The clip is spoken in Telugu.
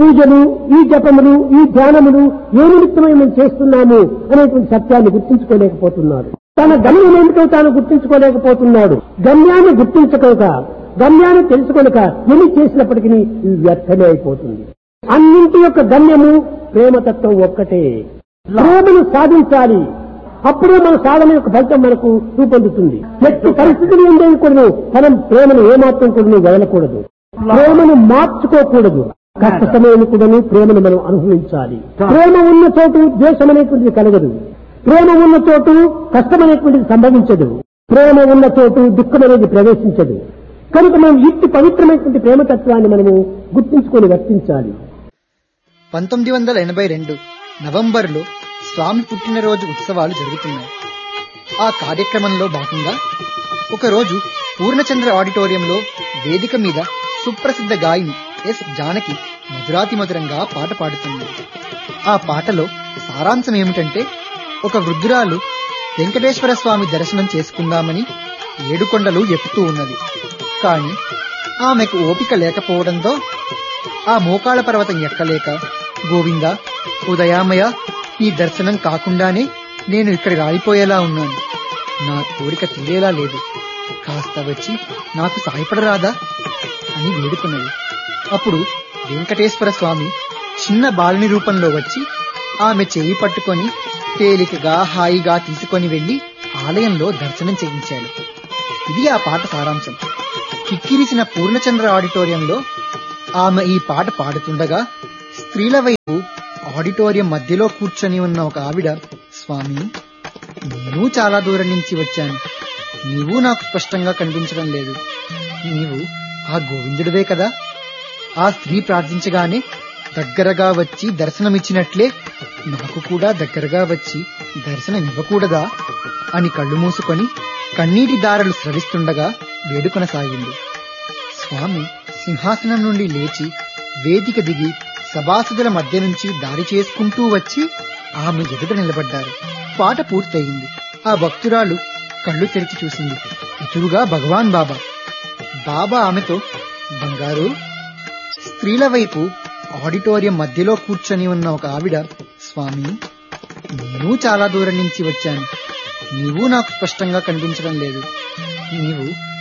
పూజలు ఈ జపములు ఈ ధ్యానములు ఏ నిమిత్తమై మనం చేస్తున్నాము అనేటువంటి సత్యాన్ని గుర్తించుకోలేకపోతున్నాడు తన గమ్యం ఏమిటో తాను గుర్తించుకోలేకపోతున్నాడు గమ్యాన్ని గుర్తించక గమ్యాన్ని తెలుసుకొనక ఎన్ని చేసినప్పటికీ ఇది వ్యర్థమే అయిపోతుంది అన్నింటి యొక్క గమ్యము ప్రేమతత్వం ఒక్కటే ప్రేమను సాధించాలి అప్పుడే మన సాధన యొక్క ఫలితం మనకు రూపొందుతుంది ఎట్టి పరిస్థితులు ఉండేవి కూడా మనం ప్రేమను ఏమాత్రం కూడా వదలకూడదు ప్రేమను మార్చుకోకూడదు కష్ట సమయం కూడా ప్రేమను మనం అనుభవించాలి ప్రేమ ఉన్న చోటు ద్వేషం అనేటువంటిది కలగదు ప్రేమ ఉన్న చోటు కష్టం అనేటువంటిది సంభవించదు ప్రేమ ఉన్న చోటు దుఃఖం అనేది ప్రవేశించదు కనుక మనం ఇట్టి పవిత్రమైనటువంటి ప్రేమతత్వాన్ని మనము గుర్తించుకొని వర్తించాలి పంతొమ్మిది వందల ఎనభై రెండు నవంబర్లో స్వామి పుట్టినరోజు ఉత్సవాలు జరుగుతున్నాయి ఆ కార్యక్రమంలో భాగంగా ఒకరోజు పూర్ణచంద్ర ఆడిటోరియంలో వేదిక మీద సుప్రసిద్ధ గాయని ఎస్ జానకి మధురాతి మధురంగా పాట పాడుతుంది ఆ పాటలో సారాంశం ఏమిటంటే ఒక వృద్ధురాలు వెంకటేశ్వర స్వామి దర్శనం చేసుకుందామని ఏడుకొండలు ఎక్కుతూ ఉన్నది కాని ఆమెకు ఓపిక లేకపోవడంతో ఆ మోకాళ్ళ పర్వతం ఎక్కలేక గోవింద ఉదయామయ ఈ దర్శనం కాకుండానే నేను ఇక్కడ రాలిపోయేలా ఉన్నాను నా కోరిక తీరేలా లేదు కాస్త వచ్చి నాకు సాయపడరాదా అని వేడుకున్నది అప్పుడు వెంకటేశ్వర స్వామి చిన్న బాలుని రూపంలో వచ్చి ఆమె చేయి పట్టుకొని తేలికగా హాయిగా తీసుకొని వెళ్లి ఆలయంలో దర్శనం చేయించాడు ఇది ఆ పాట సారాంశం కిక్కిరిసిన పూర్ణచంద్ర ఆడిటోరియంలో ఆమె ఈ పాట పాడుతుండగా స్త్రీల వైపు ఆడిటోరియం మధ్యలో కూర్చొని ఉన్న ఒక ఆవిడ స్వామి నేను చాలా దూరం నుంచి వచ్చాను నీవు నాకు స్పష్టంగా కనిపించడం లేదు నీవు ఆ గోవిందుడివే కదా ఆ స్త్రీ ప్రార్థించగానే దగ్గరగా వచ్చి దర్శనమిచ్చినట్లే నాకు కూడా దగ్గరగా వచ్చి దర్శనం ఇవ్వకూడదా అని కళ్ళు మూసుకొని కన్నీటి దారలు స్రవిస్తుండగా వేడుకొనసాగింది స్వామి సింహాసనం నుండి లేచి వేదిక దిగి సభాసదుల మధ్య నుంచి దారి చేసుకుంటూ వచ్చి ఆమె ఎదుట నిలబడ్డారు పాట పూర్తయింది ఆ భక్తురాలు కళ్ళు తెరిచి చూసింది ఎదురుగా భగవాన్ బాబా బాబా ఆమెతో బంగారు స్త్రీల వైపు ఆడిటోరియం మధ్యలో కూర్చొని ఉన్న ఒక ఆవిడ స్వామి నేను చాలా దూరం నుంచి వచ్చాను నీవు నాకు స్పష్టంగా కనిపించడం లేదు నీవు